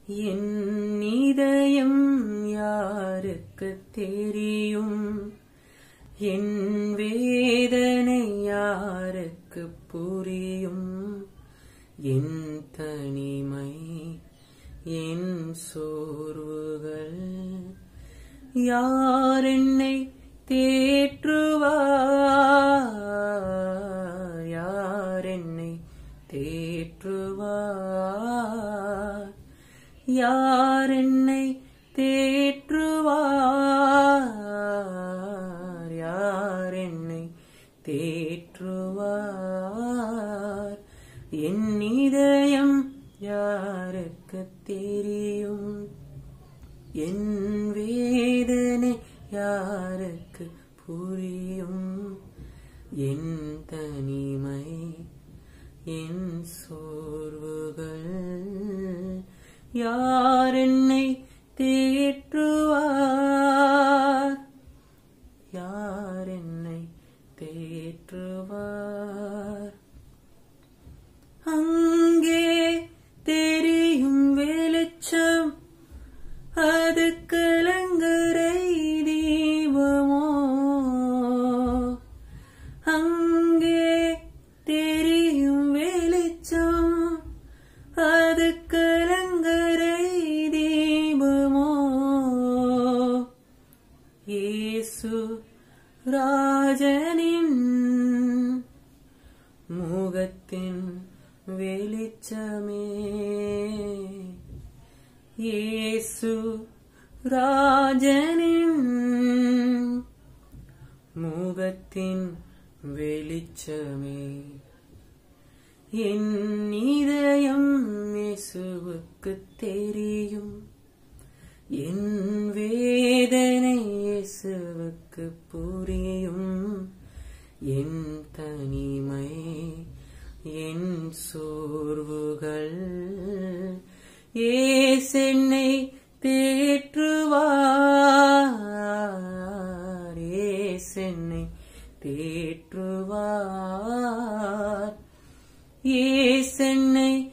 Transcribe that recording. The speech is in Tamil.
என் இதயம் யாருக்கு தெரியும் என் வேதனை யாருக்கு புரியும் என் தனிமை என் சோர்வுகள் யார் என்னை தேற்றுவார் யார் என்னை தேற்றுவார் யார் என்னை தேற்றுவார் யார் என்னை தேற்றுவார் என் இதயம் யாருக்கு தெரியும் என் வேதனை யாருக்கு புரியும் என் தனிமை என் சோர்வுகள் யார் என்னை தேற்றுவார் யார் என்னை தேற்றுவார் அங்கே தெரியும் வெளிச்சம் அது கலங்கரை தீபமோ அங்கே தெரியும் வெளிச்சம் அது கலங்கரை தீபமோ இயேசு ராஜனின் முகத்தின் வெளிச்சமே இயேசு ராஜனின் முகத்தின் வெளிச்சமே என் இதயம் இயேசுவுக்கு தெரியும் என் வேதனை இயேசுவுக்கு புரியும் என் தனிமை என் சோர்வுகள் ஏசென்னை தேற்றுவார் ஏசென்னை தேற்றுவார் ஏசென்னை